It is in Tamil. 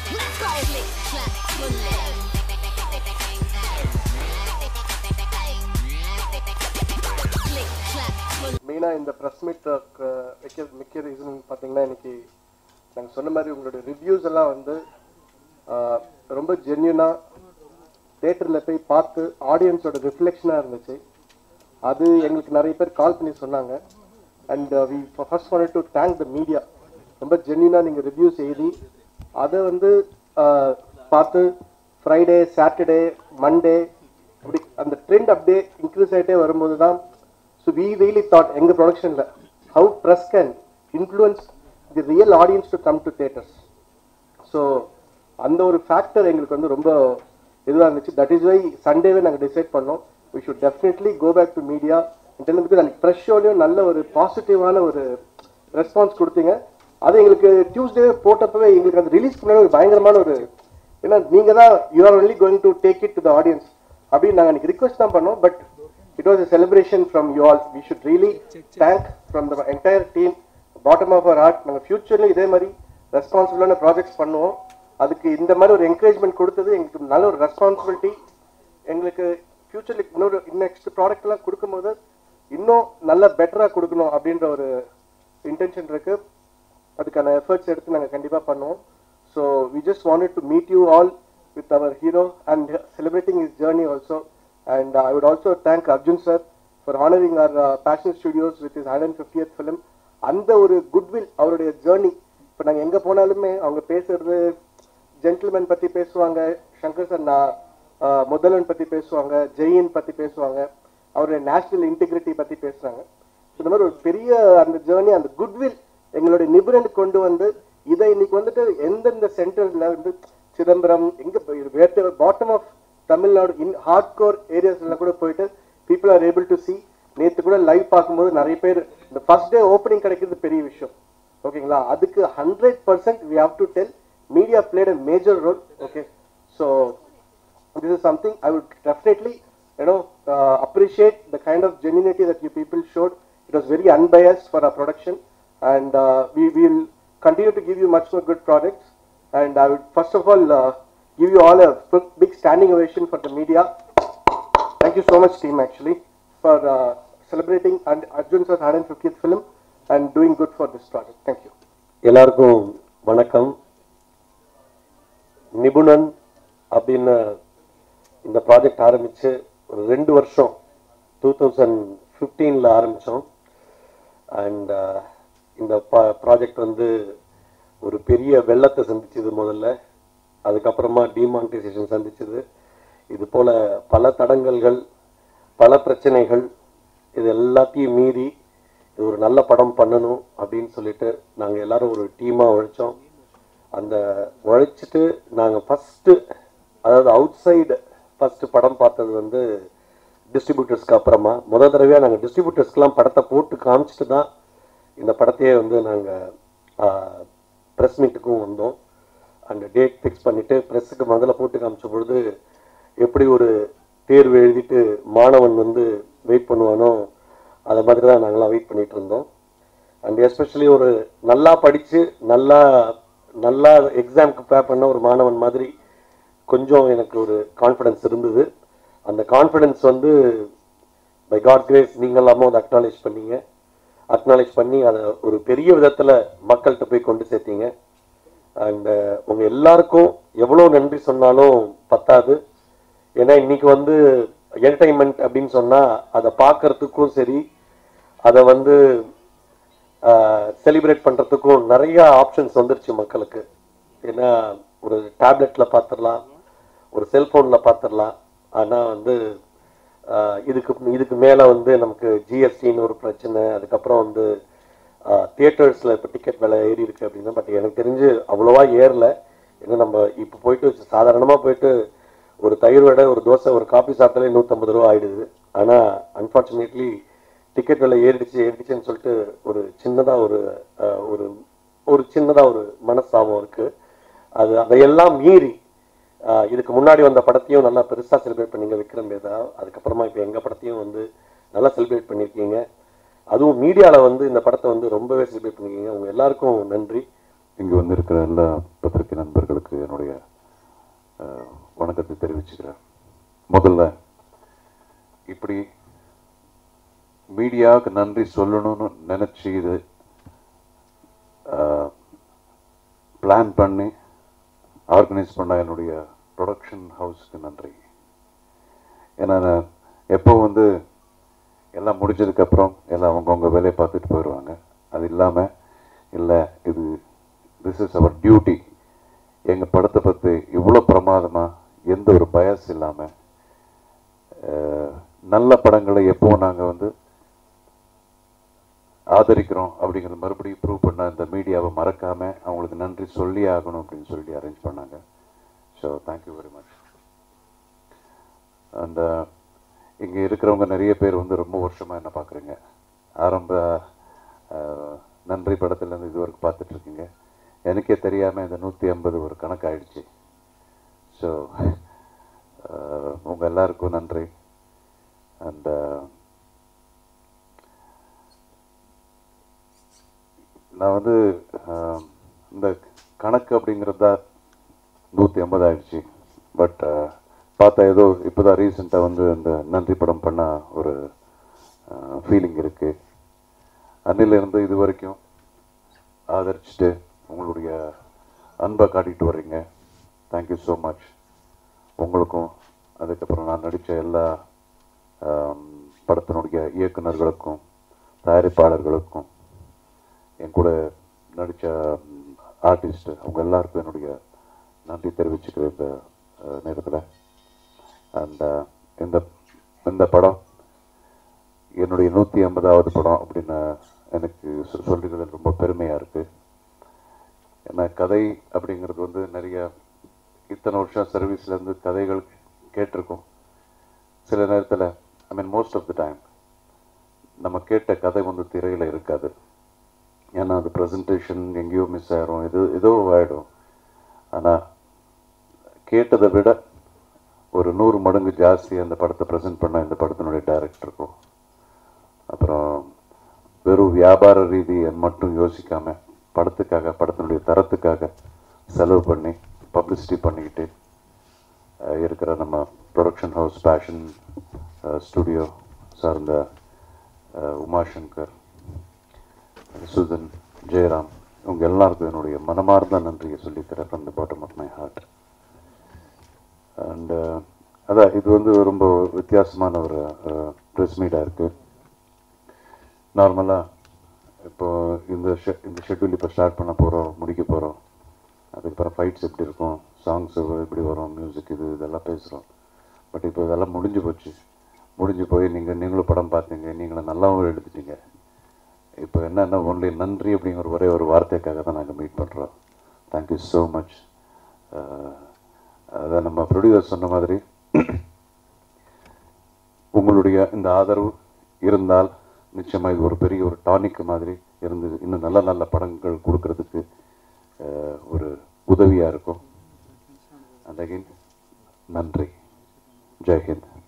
Let's go. Click, clap, bullet. Click, clap, bullet. மெயினாக இந்த ப்ரெஸ் மீட் வைக்க முக்கிய ரீசன் பார்த்தீங்கன்னா இன்னைக்கு நாங்கள் சொன்ன மாதிரி உங்களுடைய ரிவ்யூஸ் எல்லாம் வந்து ஆஹ், ரொம்ப ஜென்யூனாக தேட்டரில் போய் பார்த்து ஆடியன்ஸோட ரிஃப்ளெக்ஷனாக இருந்துச்சு அது எங்களுக்கு நிறைய பேர் கால் பண்ணி சொன்னாங்க and we first wanted to thank the media ரொம்ப ஜென்யூனாக நீங்கள் ரிவ்யூஸ் எழுதி அதை வந்து ஆஹ், பார்த்து ஃப்ரைடே சாட்டர்டே மண்டே அப்படி அந்த ட்ரெண்ட் அப்படியே இன்க்ரீஸ் ஆகிட்டே வரும்போது தான் ஸோ வி ரியலி தாட் எங்கள் ப்ரொடக்ஷனில் how press can influence the real audience to come to theaters so அந்த ஒரு ஃபேக்டர் எங்களுக்கு வந்து ரொம்ப இதுவாக இருந்துச்சு தட் இஸ் வை சண்டேவே நாங்கள் டிசைட் பண்ணோம் we should definitely go back to media because அந்த ப்ரெஷ் ஷோலையும் நல்ல ஒரு பாசிட்டிவான ஒரு ரெஸ்பான்ஸ் கொடுத்தீங்க அது எங்களுக்கு டியூஸ்டே போட்டப்பவே எங்களுக்கு அது ரிலீஸ் பண்ண ஒரு பயங்கரமான ஒரு ஏன்னா நீங்கள் தான் you are only going to take it to the audience அப்படின்னு நாங்கள் அன்றைக்கி ரிக்வஸ்ட் தான் பண்ணோம் but it was a celebration from you all we should really thank from the entire team bottom of our heart நாங்கள் ஃபியூச்சர்லையும் இதே மாதிரி ரெஸ்பான்சிபிளான ப்ராஜெக்ட்ஸ் பண்ணுவோம் அதுக்கு இந்த மாதிரி ஒரு என்கரேஜ்மெண்ட் கொடுத்தது எங்களுக்கு நல்ல ஒரு ரெஸ்பான்சிபிலிட்டி எங்களுக்கு ஃபியூச்சரில் இன்னொரு நெக்ஸ்ட் ப்ராடக்ட்லாம் கொடுக்கும்போது இன்னும் நல்ல பெட்டராக கொடுக்கணும் அப்படின்ற ஒரு இன்டென்ஷன் இருக்கு அதுக்கான எஃபர்ட்ஸ் எடுத்து நாங்கள் கண்டிப்பாக பண்ணுவோம் so we just wanted to meet you all with our hero and celebrating is journey also and I would also thank Arjun sir for honoring our passion studios with is hundred fiftieth film அந்த ஒரு குட்வில் அவருடைய ஜேர்னி இப்போ நாங்கள் எங்கே போனாலுமே அவங்க பேசுறது ஜென்டில்மேன் பற்றி பேசுவாங்க சங்கர் சார் நான் ஆஹ், முதல்வன் பற்றி பேசுவாங்க ஜெயின் பற்றி பேசுவாங்க அவருடைய நேஷனல் இன்டிகிரிட்டி பற்றி பேசுகிறாங்க இந்த மாதிரி ஒரு பெரிய அந்த ஜேர்னி அந்த குட்வில் எங்களுடைய நிபுணன் கொண்டு வந்து இதை இன்னைக்கு வந்துட்டு எந்தெந்த சென்டர்ல வந்து சிதம்பரம் எங்க bottom of Tamil Nadu in hard core ஏரியாஸ்ல கூட போயிட்டு people are able to see நேத்து கூட லைவ் பார்க்கும்போது நிறைய பேர் இந்த ஃபர்ஸ்ட் டே ஓப்பனிங் கிடைக்கிறது பெரிய விஷயம் ஓகேங்களா அதுக்கு hundred percent we have to tell media played a major role okay so this is something I would definitely, you know, uh, appreciate the kind of genuinity that you people showed. It was very unbiased for our production, and uh, we will continue to give you much more good products. And I would first of all uh, give you all a big- big standing ovation for the media. Thank you so much, team, actually, for uh, celebrating and Arjun sir's 150th film and doing good for this project. Thank you. எல்லாருக்கும் வணக்கம் நிபுணன் அப்படின்னு இந்த ப்ராஜெக்ட் ஆரம்பித்து ஒரு ரெண்டு வருஷம் டூ தௌசண்ட் ஃபிஃப்டீனில் ஆரம்பித்தோம் அண்ட் இந்த ப்ராஜெக்ட் வந்து ஒரு பெரிய வெள்ளத்தை சந்திச்சது முதல்ல அதுக்கப்புறமா டிமானிட்டைசேஷன் சந்திச்சது இது போல் பல தடங்கல்கள் பல பிரச்சனைகள் இது எல்லாத்தையும் மீறி இது ஒரு நல்ல படம் பண்ணணும் அப்படின்னு சொல்லிட்டு நாங்கள் எல்லாரும் ஒரு டீமாக உழைச்சோம் அந்த உழைச்சிட்டு நாங்கள் ஃபஸ்ட்டு அதாவது அவுட் சைடு ஃபஸ்ட்டு படம் பார்த்தது வந்து டிஸ்ட்ரிபியூட்டர்ஸ்க்கு அப்புறமா முத தடவையாக நாங்கள் டிஸ்ட்ரிபியூட்டர்ஸ்க்கெலாம் படத்தை போட்டு காமிச்சிட்டு தான் இந்த படத்தையே வந்து நாங்கள் ப்ரெஸ் மீட்டுக்கும் வந்தோம் அந்த டேட் ஃபிக்ஸ் பண்ணிவிட்டு ப்ரெஸ்ஸுக்கு முதல்ல போட்டு காமிச்ச பொழுது எப்படி ஒரு தேர்வு எழுதிட்டு மாணவன் வந்து வெயிட் பண்ணுவானோ அதை மாதிரி தான் நாங்களாம் வெயிட் பண்ணிட்டு இருந்தோம் அண்ட் எஸ்பெஷலி ஒரு நல்லா படித்து நல்லா நல்லா எக்ஸாம்க்கு ப்ரிப்பேர் பண்ண ஒரு மாணவன் மாதிரி கொஞ்சம் எனக்கு ஒரு கான்ஃபிடன்ஸ் இருந்தது அந்த கான்ஃபிடன்ஸ் வந்து பை காட் கிரேஸ் நீங்கள் எல்லாமும் அதை அக்னாலேஜ் பண்ணீங்க அக்னாலேஜ் பண்ணி அதை ஒரு பெரிய விதத்தில் மக்கள்கிட்ட போய் கொண்டு சேர்த்தீங்க அண்ட் உங்கள் எல்லாருக்கும் எவ்வளோ நன்றி சொன்னாலும் பத்தாது ஏன்னா இன்னைக்கு வந்து என்டர்டைன்மெண்ட் அப்படின்னு சொன்னால் அதை பார்க்கறதுக்கும் சரி அதை வந்து செலிப்ரேட் பண்ணுறதுக்கும் நிறைய ஆப்ஷன்ஸ் வந்துருச்சு மக்களுக்கு ஏன்னா ஒரு டேப்லெட்டில் பார்த்துடலாம் ஒரு செல்ஃபோனில் பார்த்துடலாம் ஆனால் வந்து ஆஹ் இதுக்கு இதுக்கு மேலே வந்து நமக்கு ஜிஎஸ்டின்னு ஒரு பிரச்சனை அதுக்கப்புறம் வந்து தியேட்டர்ஸில் இப்போ டிக்கெட் விலை ஏறி இருக்கு அப்படின்னா பட் எனக்கு தெரிஞ்சு அவ்வளோவா ஏறல ஏன்னா நம்ம இப்போ போயிட்டு சாதாரணமாக போயிட்டு ஒரு தயிர் வடை ஒரு தோசை ஒரு காஃபி சாப்பிட்டாலே நூற்றம்பது ரூபா ஆயிடுது ஆனால் அன்ஃபார்ச்சுனேட்லி டிக்கெட் விலை ஏறிடுச்சு ஏறிடுச்சுன்னு சொல்லிட்டு ஒரு சின்னதாக ஒரு ஆஹ் ஒரு ஒரு சின்னதாக ஒரு மனஸ்தாபம் இருக்குது அது அதையெல்லாம் மீறி ஆஹ் இதுக்கு முன்னாடி வந்த படத்தையும் நல்லா பெருசாக செலிப்ரேட் பண்ணீங்க விக்ரம் வேதா அதுக்கப்புறமா இப்போ எங்கள் படத்தையும் வந்து நல்லா செலிப்ரேட் பண்ணியிருக்கீங்க அதுவும் மீடியாவில் வந்து இந்த படத்தை வந்து ரொம்பவே செலிப்ரேட் பண்ணியிருக்கீங்க உங்கள் எல்லாருக்கும் நன்றி இங்கே வந்திருக்கிற எல்லா பத்திரிகை பத்திரிகை நண்பர்களுக்கு என்னுடைய அஹ், வணக்கத்தை தெரிவிச்சுக்கிறேன் முதல்ல இப்படி மீடியாவுக்கு நன்றி சொல்லணும்னு நினச்சி இது பிளான் பண்ணி ஆர்கனைஸ் பண்ண என்னுடைய ப்ரொடக்ஷன் ஹவுஸ்க்கு நன்றி ஏன்னா நான் எப்போ வந்து எல்லாம் முடிஞ்சதுக்கப்புறம் எல்லாம் அவங்கவுங்க வேலையை பார்த்துட்டு போயிடுவாங்க அது இல்லாமல் இல்லை இது திஸ் இஸ் அவர் டியூட்டி எங்கள் படத்தை பற்றி இவ்வளோ பிரமாதமாக எந்த ஒரு பயஸ் இல்லாமல் நல்ல படங்களை எப்பவும் நாங்கள் வந்து ஆதரிக்கிறோம் அப்படிங்கிறத மறுபடியும் ப்ரூவ் பண்ண இந்த மீடியாவை மறக்காம அவங்களுக்கு நன்றி சொல்லி ஆகணும் அப்படின்னு சொல்லி அரேஞ்ச் பண்ணாங்க ஸோ தேங்க்யூ வெரி மச் அந்த இங்கே இருக்கிறவங்க நிறைய பேர் வந்து ரொம்ப வருஷமாக என்ன பார்க்குறீங்க ஆரம்ப அஹ், நன்றி படத்துலேருந்து இது வரைக்கும் பார்த்துட்டு இருக்கீங்க எனக்கே தெரியாமல் இந்த நூற்றி ஐம்பது ஒரு கணக்காயிடுச்சு ஸோ உங்கள் எல்லாருக்கும் நன்றி அண்ட் நான் வந்து ஆஹ், இந்த கணக்கு அப்படிங்கிறது தான் நூற்றி ஐம்பது ஆயிடுச்சு பட் பார்த்தா ஏதோ இப்போ தான் ரீசெண்டாக வந்து இந்த நன்றி படம் பண்ண ஒரு ஃபீலிங் இருக்குது அன்னிலிருந்து இது வரைக்கும் ஆதரிச்சுட்டு உங்களுடைய அன்பை காட்டிட்டு வர்றீங்க தேங்க்யூ ஸோ மச் உங்களுக்கும் அதுக்கப்புறம் நான் நடித்த எல்லா ஆம், படத்தினுடைய இயக்குனர்களுக்கும் தயாரிப்பாளர்களுக்கும் என் கூட நடித்த ஆர்டிஸ்ட் அவங்க எல்லாருக்கும் என்னுடைய நன்றி தெரிவிச்சுக்கிறேன் இந்த நேரத்தில் அண்ட் இந்த இந்த படம் என்னுடைய நூற்றி ஐம்பதாவது படம் அப்படின்னு எனக்கு சொ- சொல்லிக்கிறது ரொம்ப பெருமையாக இருக்குது ஏன்னா கதை அப்படிங்கிறது வந்து நிறைய இத்தனை வருஷம் சர்வீஸ்லேருந்து கதைகள் கேட்டிருக்கோம் சில நேரத்தில் I mean most of the time நம்ம கேட்ட கதை வந்து திரையில் இருக்காது ஏன்னா அது ப்ரெசன்டேஷன் எங்கேயோ மிஸ் ஆயிரும் இது ஏதோ ஆகிடும் ஆனால் கேட்டதை விட ஒரு நூறு மடங்கு ஜாஸ்தி அந்த படத்தை ப்ரெசென்ட் பண்ண இந்த படத்தினுடைய டைரக்டருக்கும் அப்புறம் வெறும் வியாபார ரீதியை மட்டும் யோசிக்காம படத்துக்காக படத்தினுடைய தரத்துக்காக செலவு பண்ணி பப்ளிசிட்டி பண்ணிக்கிட்டு அஹ், இருக்கிற நம்ம ப்ரொடக்ஷன் ஹவுஸ் பேஷன் ஸ்டுடியோ சார்ந்த அஹ், உமாசங்கர் சுதன் ஜெயராம் இவங்க எல்லாருக்கும் என்னுடைய மனமார்ந்த நன்றியை சொல்லிக்கிறேன் from the bottom of my heart and அதான் இது வந்து ரொம்ப வித்தியாசமான ஒரு ப்ரெஸ் மீட்டாக இருக்குது நார்மலாக இப்போ இந்த ஷெ இந்த ஷெட்யூல் இப்போ ஸ்டார்ட் பண்ண போகிறோம் முடிக்க போகிறோம் அதுக்கப்புறம் ஃபைட்ஸ் எப்படி இருக்கும் சாங்ஸ் எப்படி வரும் மியூசிக் இது இதெல்லாம் பேசுகிறோம் பட் இப்போ இதெல்லாம் முடிஞ்சு போச்சு முடிஞ்சு போய் நீங்கள் நீங்களும் படம் பார்த்தீங்க நீங்களும் நல்லாவும் எடுத்துட்டீங்க இப்போ என்னன்னா ஒன்லி நன்றி அப்படிங்கிற ஒரே ஒரு வார்த்தைக்காக தான் நாங்கள் மீட் பண்ணுறோம் தேங்க்யூ ஸோ மச் அதான் நம்ம ப்ரொடியூசர் சொன்ன மாதிரி உங்களுடைய இந்த ஆதரவு இருந்தால் நிச்சயமாக இது ஒரு பெரிய ஒரு டானிக் மாதிரி இருந்து இன்னும் நல்ல நல்ல படங்கள் கொடுக்கறதுக்கு அஹ், ஒரு உதவியாக இருக்கும் அண்ட் அகைன் நன்றி ஜெய்ஹிந்த்